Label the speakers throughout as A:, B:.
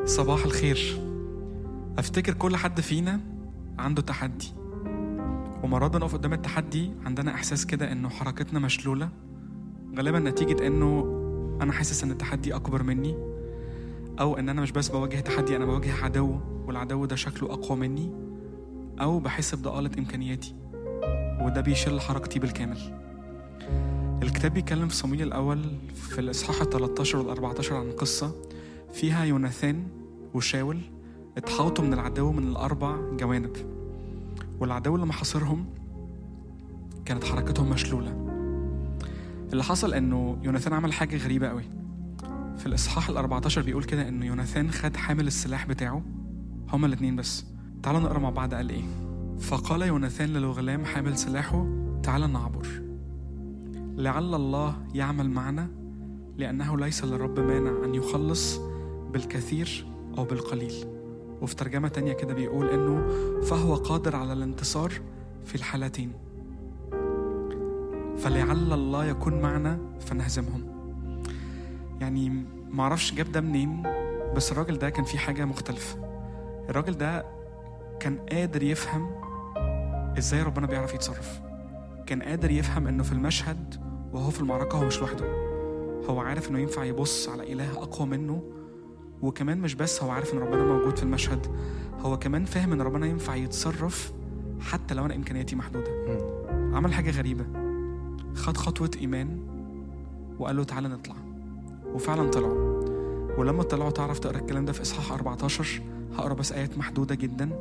A: صباح الخير افتكر كل حد فينا عنده تحدي ومرات بنقف قدام التحدي عندنا احساس كده انه حركتنا مشلوله غالبا نتيجه انه انا حاسس ان التحدي اكبر مني او ان انا مش بس بواجه تحدي انا بواجه عدو والعدو ده شكله اقوى مني او بحس بضآلة امكانياتي وده بيشل حركتي بالكامل الكتاب بيتكلم في صمويل الاول في الاصحاح ال 13 وال 14 عن قصه فيها يوناثان وشاول اتحاوطوا من العدو من الاربع جوانب والعدو اللي محاصرهم كانت حركتهم مشلوله اللي حصل انه يوناثان عمل حاجه غريبه قوي في الاصحاح ال 14 بيقول كده انه يوناثان خد حامل السلاح بتاعه هما الاتنين بس تعالوا نقرا مع بعض قال ايه فقال يوناثان للغلام حامل سلاحه تعال نعبر لعل الله يعمل معنا لأنه ليس للرب مانع أن يخلص بالكثير أو بالقليل وفي ترجمة تانية كده بيقول إنه فهو قادر على الانتصار في الحالتين فلعل الله يكون معنا فنهزمهم يعني معرفش جاب ده منين بس الراجل ده كان فيه حاجة مختلفة الراجل ده كان قادر يفهم ازاي ربنا بيعرف يتصرف كان قادر يفهم انه في المشهد وهو في المعركة هو مش لوحده هو عارف انه ينفع يبص على اله اقوى منه وكمان مش بس هو عارف ان ربنا موجود في المشهد هو كمان فاهم ان ربنا ينفع يتصرف حتى لو انا امكانياتي محدودة عمل حاجة غريبة خد خطوة ايمان وقال له تعالى نطلع وفعلا طلعوا ولما طلعوا تعرف تقرا الكلام ده في اصحاح 14 هقرا بس ايات محدودة جدا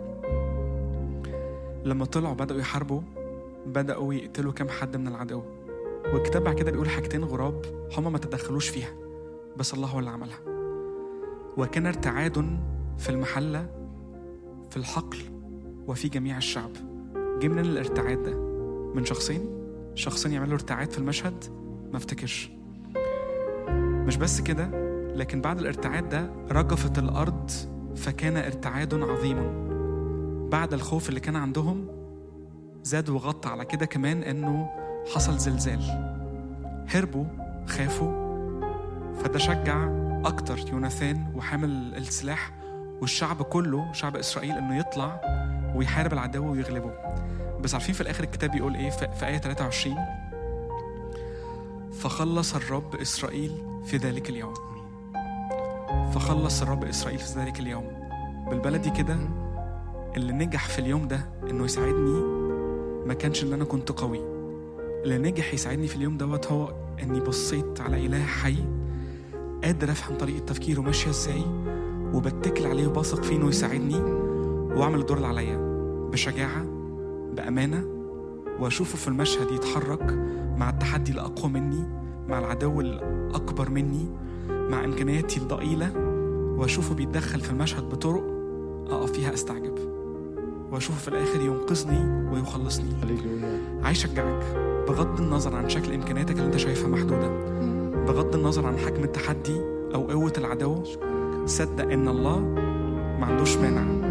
A: لما طلعوا بدأوا يحاربوا بدأوا يقتلوا كام حد من العدو والكتاب بعد كده بيقول حاجتين غراب هما ما تدخلوش فيها بس الله هو اللي عملها وكان ارتعاد في المحلة في الحقل وفي جميع الشعب جه منين الارتعاد ده من شخصين شخصين يعملوا ارتعاد في المشهد ما افتكرش مش بس كده لكن بعد الارتعاد ده رجفت الأرض فكان ارتعاد عظيم بعد الخوف اللي كان عندهم زاد وغطى على كده كمان انه حصل زلزال هربوا خافوا فده شجع اكتر يوناثان وحامل السلاح والشعب كله شعب اسرائيل انه يطلع ويحارب العدو ويغلبه بس عارفين في الاخر الكتاب بيقول ايه في في ايه 23 فخلص الرب اسرائيل في ذلك اليوم فخلص الرب اسرائيل في ذلك اليوم بالبلدي كده اللي نجح في اليوم ده انه يساعدني ما كانش ان انا كنت قوي اللي نجح يساعدني في اليوم دوت هو اني بصيت على اله حي قادر افهم طريقه تفكيره ماشيه ازاي وبتكل عليه وبثق فيه انه يساعدني واعمل الدور اللي عليا بشجاعه بامانه واشوفه في المشهد يتحرك مع التحدي الاقوى مني مع العدو الاكبر مني مع امكانياتي الضئيله واشوفه بيتدخل في المشهد بطرق اقف فيها استعجب واشوفه في الاخر ينقذني ويخلصني
B: هللويا
A: عايز اشجعك بغض النظر عن شكل امكانياتك اللي انت شايفها محدوده بغض النظر عن حجم التحدي او قوه العدو صدق ان الله ما عندوش مانع